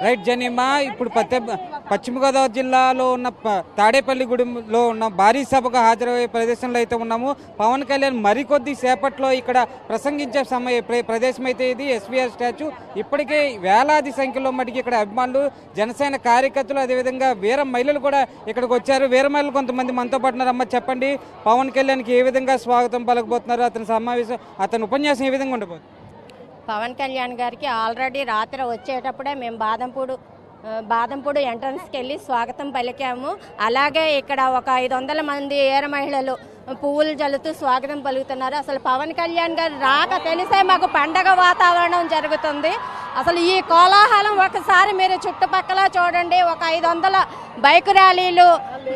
Right జనీమా ఇప్పుడు పత్తే పశ్చిమ గోదావరి జిల్లాలో ఉన్న ప- తాడేపల్లిగూడెంలో ఉన్న భారీ సభకు హాజరయ్యే ప్రదేశంలో అయితే ఉన్నాము పవన్ కళ్యాణ్ మరికొద్ది సేపట్లో ఇక్కడ ప్రసంగించే సమయ ప్ర- ప్రదేశం అయితే ఇది ఎస్వీఆర్ స్టాచ్యూ ఇప్పటికే వేలాది సంఖ్యలో మటుకు ఇక్కడ అభిమానులు జనసేన కార్యకర్తలు అదేవిధంగా వీర మహిళలు కూడా ఇక్కడికి వచ్చారు వీర మహిళలు కొంతమంది మనతో పాటు ఉన్నారు అమ్మ చెప్పండి పవన్ కళ్యాణ్కి ఏ విధంగా స్వాగతం పలకబోతున్నారు అతని సమావేశం అతని ఉపన్యాసం ఏ విధంగా ఉండబోతుంది పవన్ కళ్యాణ్ గారికి ఆల్రెడీ రాత్రి వచ్చేటప్పుడే మేము బాదంపూడు ఆ, బాదంపూడు ఎంట్రన్స్కి వెళ్ళి స్వాగతం పలికాము అలాగే ఇక్కడ ఒక ఐదు వందల మంది ఏర మహిళలు పువ్వులు జల్లుతూ స్వాగతం పలుకుతున్నారు అసలు పవన్ కళ్యాణ్ గారు రాక తెలిసే మాకు పండగ వాతావరణం జరుగుతుంది అసలు ఈ కోలాహలం ఒకసారి మీరు చుట్టుపక్కల చూడండి ఒక ఐదు వందల బైక్ ర్యాలీలు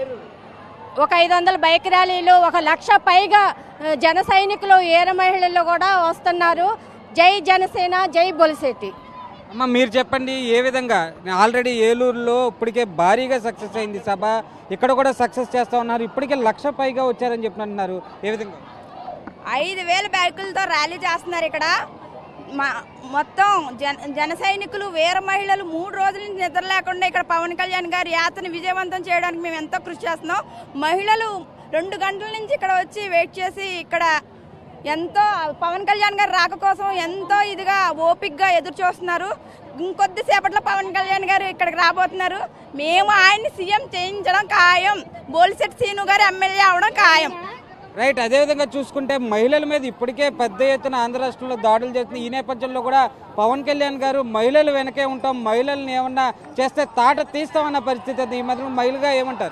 ఒక ఐదు వందల బైక్ ర్యాలీలు ఒక లక్ష పైగా ఆ, జన సైనికులు ఏర మహిళలు కూడా వస్తున్నారు జై జనసేన జై బొలిశెట్టి అమ్మ మీరు చెప్పండి ఏ విధంగా ఆల్రెడీ ఏలూరులో ఇప్పటికే భారీగా సక్సెస్ అయింది సభ ఇక్కడ కూడా సక్సెస్ చేస్తా ఉన్నారు ఇప్పటికే లక్ష పైగా వచ్చారని చెప్పినట్టున్నారు ఏ విధంగా ఐదు వేల బైకులతో ర్యాలీ చేస్తున్నారు ఇక్కడ మా- మొత్తం జన జన సైనికులు వీర మహిళలు మూడు రోజుల నుంచి నిద్ర లేకుండా ఇక్కడ పవన్ కళ్యాణ్ గారి యాత్రని విజయవంతం చేయడానికి మేము ఎంతో కృషి చేస్తున్నాం మహిళలు రెండు గంటల నుంచి ఇక్కడ వచ్చి వెయిట్ చేసి ఇక్కడ ఎంతో పవన్ కళ్యాణ్ గారి రాక కోసం ఎంతో ఇదిగా ఓపిక్గా ఎదురు చూస్తున్నారు ఇంకొద్ది సేపట్లో పవన్ కళ్యాణ్ గారు ఇక్కడికి రాబోతున్నారు మేము ఆయన్ని సీఎం చేయించడం ఖాయం బోలిశెట్టి సీను గారు ఎమ్మెల్యే అవడం ఖాయం రైట్ అదేవిధంగా చూసుకుంటే మహిళల మీద ఇప్పటికే పెద్ద ఎత్తున ఆంధ్ర రాష్ట్రంలో దాడులు చేస్తున్న ఈ నేపథ్యంలో కూడా పవన్ కళ్యాణ్ గారు మహిళలు వెనకే ఉంటాం మహిళల్ని ఏమన్నా చేస్తే తాట తీస్తామన్న పరిస్థితి ఉంది. ఈ మధ్య మహిళగా ఏమంటారు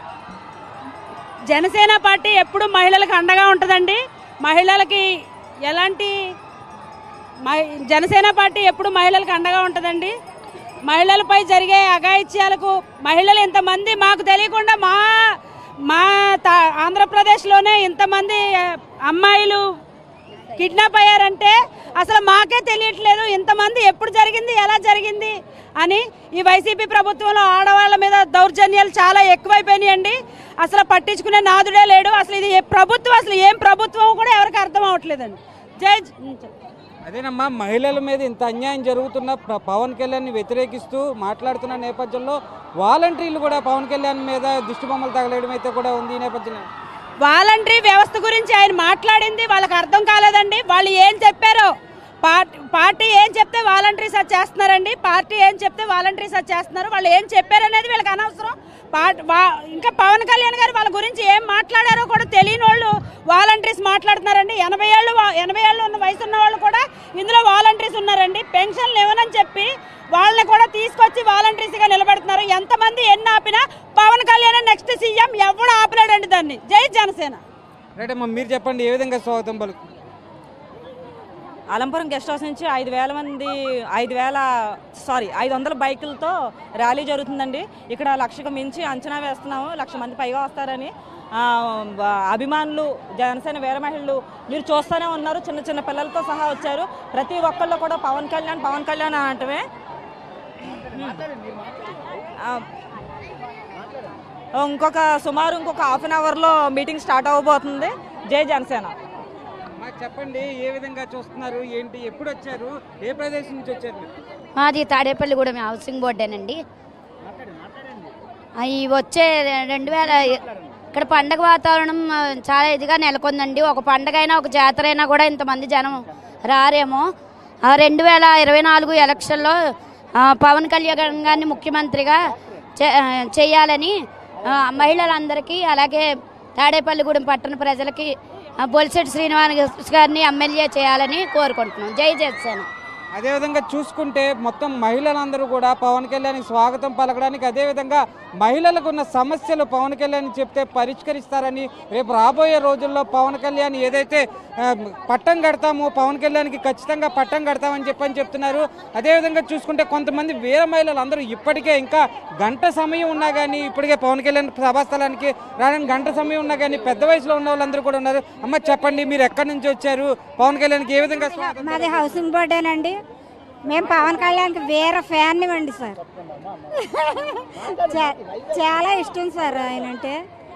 జనసేన పార్టీ ఎప్పుడు మహిళలకు అండగా ఉంటుందండి మహిళలకి ఎలాంటి మహి- జనసేన పార్టీ ఎప్పుడు మహిళలకు అండగా ఉంటుందండి మహిళలపై జరిగే అఘాయిత్యాలకు మహిళలు ఇంతమంది మాకు తెలియకుండా మా మా తా- ఆంధ్రప్రదేశ్లోనే ఇంతమంది ఆ, అమ్మాయిలు కిడ్నాప్ అయ్యారంటే అసలు మాకే తెలియట్లేదు ఇంతమంది ఎప్పుడు జరిగింది ఎలా జరిగింది అని ఈ వైసీపీ ప్రభుత్వంలో ఆడవాళ్ళ మీద దౌర్జన్యాలు చాలా ఎక్కువైపోయినాయండి అసలు పట్టించుకునే నాదుడే లేడు అసలు ఇది ఏ ప్రభుత్వం అసలు ఏం ప్రభుత్వం కూడా ఎవరికి అర్థం అవ్వట్లేదండి జై జ- అదేనమ్మా మహిళల మీద ఇంత అన్యాయం జరుగుతున్న ప్ర- పవన్ కళ్యాణ్ వ్యతిరేకిస్తూ మాట్లాడుతున్న నేపథ్యంలో వాలంటీర్లు కూడా పవన్ కళ్యాణ్ మీద దిష్టి బొమ్మలు తగలేయడం అయితే కూడా ఉంది ఈ నేపథ్యంలో వాలంటరీ వ్యవస్థ గురించి ఆయన మాట్లాడింది వాళ్ళకి అర్థం కాలేదండి వాళ్ళు ఏం చెప్పారో పార్టీ పార్టీ ఏం చెప్తే వాలంటీర్స్ అది చేస్తున్నారండి పార్టీ ఏం చెప్తే వాలంటీర్స్ అది చేస్తున్నారు వాళ్ళు ఏం చెప్పారనేది వీళ్ళకి అనవసరం పార్ట్ వా- ఇంకా పవన్ కళ్యాణ్ గారు వాళ్ళ గురించి ఏం మాట్లాడారో కూడా తెలియని వాళ్ళు వాలంటీర్స్ మాట్లాడుతున్నారండి ఎనభై ఏళ్ళు వా- ఎనభై ఏళ్ళు ఉన్న వయసు ఉన్న వాళ్ళు కూడా ఇందులో వాలంటీర్స్ ఉన్నారండి పెన్షన్లు ఇవ్వనని చెప్పి వాళ్ళని కూడా తీసుకొచ్చి వాలంటీర్స్ గా నిలబెడుతున్నారు ఎంతమంది ఎన్ని ఆపినా పవన్ కళ్యాణ్ నెక్స్ట్ సీఎం ఎవడు ఆపలేడండి దాన్ని జై జనసేన రైట్ అమ్మా మీరు చెప్పండి ఏ విధంగా స్వాగతం పలుకు అలంపురం గెస్ట్ హౌస్ నుంచి ఐదు వేల మంది ఐదు వేల సారీ ఐదు వందల బైకులతో ర్యాలీ జరుగుతుందండి ఇక్కడ లక్షకు మించి అంచనా వేస్తున్నాము లక్ష మంది పైగా వస్తారని ఆ, బ- అభిమానులు జనసేన వీర మహిళలు మీరు చూస్తూనే ఉన్నారు చిన్న చిన్న పిల్లలతో సహా వచ్చారు ప్రతి ఒక్కళ్ళు కూడా పవన్ కళ్యాణ్ పవన్ కళ్యాణ్ అనటమే ఆ, ఇంకొక సుమారు ఇంకొక హాఫ్ అన్ అవర్లో మీటింగ్ స్టార్ట్ అవ్వబోతుంది జై జనసేన మాకు చెప్పండి ఏ విధంగా చూస్తున్నారు ఏంటి ఎప్పుడు వచ్చారు ఏ ప్రదేశం నుంచి వచ్చారు మీరు మాది తాడేపల్లిగూడెం హౌసింగ్ బోర్డేనండి అవి వచ్చే రెండు వేల ఇక్కడ పండగ వాతావరణం ఆ, చాలా ఇదిగా నెలకొందండి ఒక పండగ అయినా ఒక జాతర అయినా కూడా ఇంతమంది జనం రారేమో ఆ రెండు వేల ఇరవై నాలుగు ఎలక్షన్లో ఆ, పవన్ కళ్యాణ్ గారిని ముఖ్యమంత్రిగా చే- ఆ, చేయాలని ఆ, మహిళలందరికీ అలాగే తాడేపల్లిగూడెం పట్టణ ప్రజలకి ఆ, బొలిశెట్టి శ్రీనివాస్ గారిని ఎమ్మెల్యే చేయాలని కోరుకుంటున్నాం జై జనసేన అదేవిధంగా చూసుకుంటే మొత్తం మహిళలందరూ కూడా పవన్ కళ్యాణ్ స్వాగతం పలకడానికి అదేవిధంగా మహిళలకు ఉన్న సమస్యలు పవన్ కళ్యాణ్ చెప్తే పరిష్కరిస్తారని రేపు రాబోయే రోజుల్లో పవన్ కళ్యాణ్ ఏదైతే ఆ, పట్టం కడతామో పవన్ కళ్యాణ్కి ఖచ్చితంగా పట్టం కడతామని చెప్పని చెప్తున్నారు అదేవిధంగా చూసుకుంటే కొంతమంది వీర మహిళలు అందరూ ఇప్పటికే ఇంకా గంట సమయం ఉన్నా కానీ ఇప్పటికే పవన్ కళ్యాణ్ సభాస్థలానికి రావడానికి గంట సమయం ఉన్నా కానీ పెద్ద వయసులో ఉన్న వాళ్ళందరూ కూడా ఉన్నారు అమ్మ చెప్పండి మీరు ఎక్కడి నుంచి వచ్చారు పవన్ కళ్యాణ్కి ఏ విధంగా స్వాగతం మాది హౌసింగ్ బోర్డేనండి మేము పవన్ కళ్యాణ్కి వేరే ఫ్యాన్ ఇవ్వండి సార్ చా- చాలా ఇష్టం సార్ ఆయన అంటే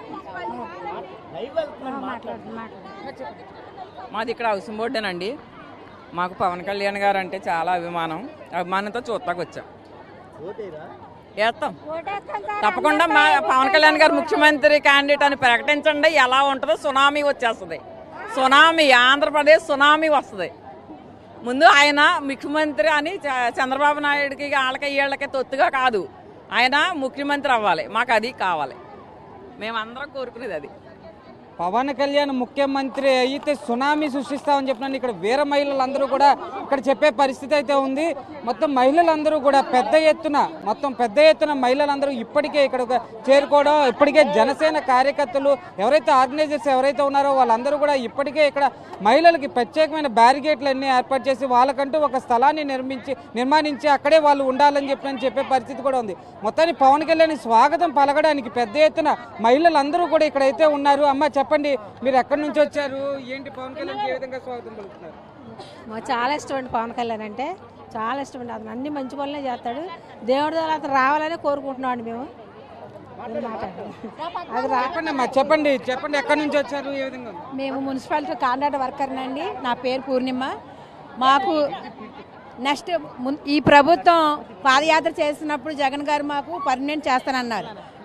మాట్లాడు మాట్లాడు మాది ఇక్కడ హౌసింగ్ బోర్డేనండి మాకు పవన్ కళ్యాణ్ గారు అంటే చాలా అభిమానం అభిమానంతో చూస్తాకు వచ్చాం వేస్తాం తప్పకుండా మా పవన్ కళ్యాణ్ గారు ముఖ్యమంత్రి క్యాండిడేట్ అని ప్రకటించండి ఎలా ఉంటుందో సునామీ వచ్చేస్తుంది సునామీ ఆంధ్రప్రదేశ్ సునామీ వస్తుంది ముందు ఆయన ముఖ్యమంత్రి అని చ- చంద్రబాబు నాయుడుకి వాళ్ళకి వీళ్ళకి తొత్తుగా కాదు ఆయన ముఖ్యమంత్రి అవ్వాలి మాకు అది కావాలి మేమందరం కోరుకునేది అది పవన్ కళ్యాణ్ ముఖ్యమంత్రి అయితే సునామీ సృష్టిస్తామని చెప్పినాను ఇక్కడ వీర మహిళలందరూ కూడా ఇక్కడ చెప్పే పరిస్థితి అయితే ఉంది మొత్తం మహిళలందరూ కూడా పెద్ద ఎత్తున మొత్తం పెద్ద ఎత్తున మహిళలందరూ ఇప్పటికే ఇక్కడ చేరుకోవడం ఇప్పటికే జనసేన కార్యకర్తలు ఎవరైతే ఆర్గనైజర్స్ ఎవరైతే ఉన్నారో వాళ్ళందరూ కూడా ఇప్పటికే ఇక్కడ మహిళలకి ప్రత్యేకమైన బ్యారిగేట్లు అన్ని ఏర్పాటు చేసి వాళ్ళకంటూ ఒక స్థలాన్ని నిర్మించి నిర్మాణించి అక్కడే వాళ్ళు ఉండాలని చెప్పి అని చెప్పే పరిస్థితి కూడా ఉంది మొత్తాన్ని పవన్ కళ్యాణ్ స్వాగతం పలకడానికి పెద్ద ఎత్తున మహిళలందరూ కూడా ఇక్కడైతే ఉన్నారు అమ్మ చెప్పండి మీరు ఎక్కడి నుంచి వచ్చారు ఏంటి పవన్ కళ్యాణ్ ఏ విధంగా స్వాగతం పలుకుతున్నారు మాకు చాలా ఇష్టం అండి పవన్ కళ్యాణ్ అంటే చాలా ఇష్టం అండి అతను అన్ని మంచి పనులే చేస్తాడు దేవుడి ద్వారా అతను రావాలని కోరుకుంటున్నాం అండి మేము ఇది మాట్లాడండి. అది రా చెప్పండి అమ్మా చెప్పండి చెప్పండి ఎక్కడి నుంచి వచ్చారు ఏ విధంగా ఉంది? మేము మున్సిపాలిటీ కాంట్రాక్ట్ వర్కర్నండి నా పేరు పూర్ణిమ మాకు నెక్స్ట్ మున్- ఈ ప్రభుత్వం పాదయాత్ర చేసినప్పుడు జగన్ గారు మాకు పర్మనెంట్ చేస్తానన్నారు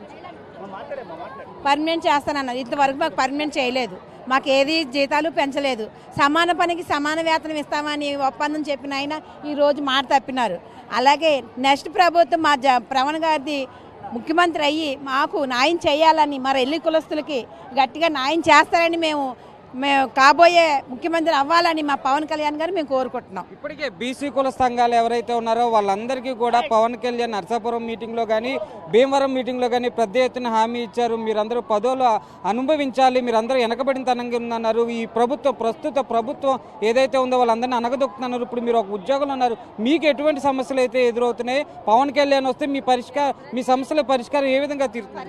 పర్మనెంట్ చేస్తానన్నారు ఇంతవరకు మాకు పర్మనెంట్ చేయలేదు మాకు ఏది జీతాలు పెంచలేదు సమాన పనికి సమాన వేతనం ఇస్తామని ఒప్పందం చెప్పిన ఆయన ఈరోజు మాట తప్పినారు అలాగే నెక్స్ట్ ప్రభుత్వం మా జ ప్రవణ్ గారిది ముఖ్యమంత్రి అయ్యి మాకు న్యాయం చేయాలని మా రెల్లి కులస్తులకి గట్టిగా న్యాయం చేస్తారని మేము మేము కాబోయే ముఖ్యమంత్రి అవ్వాలని మా పవన్ కళ్యాణ్ గారు మేము కోరుకుంటున్నాం ఇప్పటికే బీసీ కుల సంఘాలు ఎవరైతే ఉన్నారో వాళ్ళందరికీ కూడా పవన్ కళ్యాణ్ నర్సాపురం మీటింగ్లో కానీ భీమవరం మీటింగ్లో కానీ పెద్ద ఎత్తున హామీ ఇచ్చారు మీరందరూ పదవులు అనుభవించాలి మీరందరూ వెనకబడిన తనంగా ఉందన్నారు ఈ ప్రభుత్వం ప్రస్తుత ప్రభుత్వం ఏదైతే ఉందో వాళ్ళందరినీ అనగదొక్కుతున్నారు ఇప్పుడు మీరు ఒక ఉద్యోగంలో ఉన్నారు మీకు ఎటువంటి సమస్యలు అయితే ఎదురవుతున్నాయి పవన్ కళ్యాణ్ వస్తే మీ పరిష్కారం మీ సమస్యల పరిష్కారం ఏ విధంగా తీరుతుంది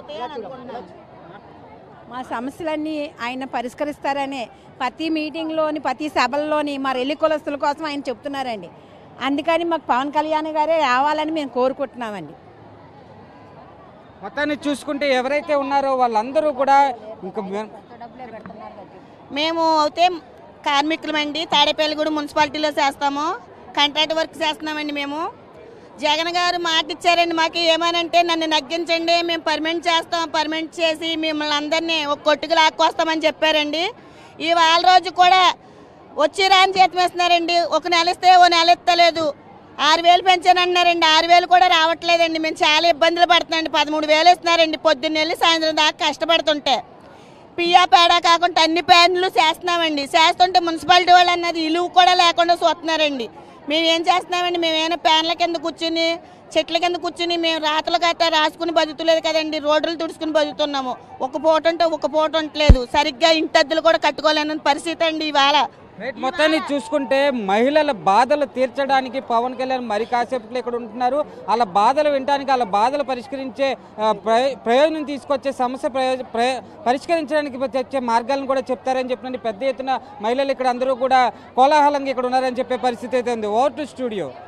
మా సమస్యలన్నీ ఆయన పరిష్కరిస్తారనే ప్రతి మీటింగ్లోని ప్రతి సభల్లోని మా రెల్లి కులస్తుల కోసం ఆయన చెప్తున్నారండి అందుకని మాకు పవన్ కళ్యాణ్ గారే రావాలని మేము కోరుకుంటున్నామండి మొత్తాన్ని చూసుకుంటే ఎవరైతే ఉన్నారో వాళ్ళందరూ కూడా ఇంకా మె- మేము అయితే కార్మికులమండి తాడేపల్లిగూడ మున్సిపాలిటీలో చేస్తాము కాంట్రాక్ట్ వర్క్ చేస్తున్నామండి మేము జగన్ గారు మాట ఇచ్చారండి మాకు ఏమనంటే నన్ను నగ్గించండి మేము పర్మనెంట్ చేస్తాం పర్మనెంట్ చేసి మిమ్మల్ని అందరినీ ఒక కొట్టుకు లాక్కొస్తామని చెప్పారండి ఇవాళ రోజు కూడా వచ్చి రాని జీతం వేస్తున్నారండి ఒక నెల ఇస్తే ఓ నెల ఇస్తలేదు ఆరు వేలు పెంచానన్నారండి ఆరు వేలు కూడా రావట్లేదండి మేము చాలా ఇబ్బందులు పడుతున్నాండి పదమూడు వేలు ఇస్తున్నారండి పొద్దున్న వెళ్ళి సాయంత్రం దాకా కష్టపడుతుంటే పియ్యా పేడా కాకుండా అన్ని పనులు చేస్తున్నామండి చేస్తుంటే మున్సిపాలిటీ వాళ్ళు అన్నది ఇలువ కూడా లేకుండా చూస్తున్నారండి మేము ఏం చేస్తున్నామండి మేమేమైనా ప్యాన్ల కింద కూర్చుని చెట్ల కింద కూర్చుని మేము రాతలు గట్రా రాసుకుని బతుకులేదు కదండి రోడ్లు తుడుచుకుని బతుకుతున్నాము ఒక పూట ఉంటే ఒక పూట ఉండలేదు సరిగ్గా ఇంటద్దులు కూడా కట్టుకోలేని పరిస్థితి అండి ఇవాళ రైట్ మొత్తాన్ని చూసుకుంటే మహిళల బాధలు తీర్చడానికి పవన్ కళ్యాణ్ మరి కాసేపట్లో ఇక్కడ ఉంటున్నారు వాళ్ళ బాధలు వినడానికి వాళ్ళ బాధలు పరిష్కరించే ఆ, ప్రయో- ప్రయోజనం తీసుకొచ్చే సమస్య ప్రయోజ ప్రయ- పరిష్కరించడానికి తెచ్చే మార్గాలను కూడా చెప్తారని చెప్పినండి పెద్ద ఎత్తున మహిళలు ఇక్కడ అందరూ కూడా కోలాహలంగా ఇక్కడ ఉన్నారని చెప్పే పరిస్థితి అయితే ఉంది ఓవర్ టు స్టూడియో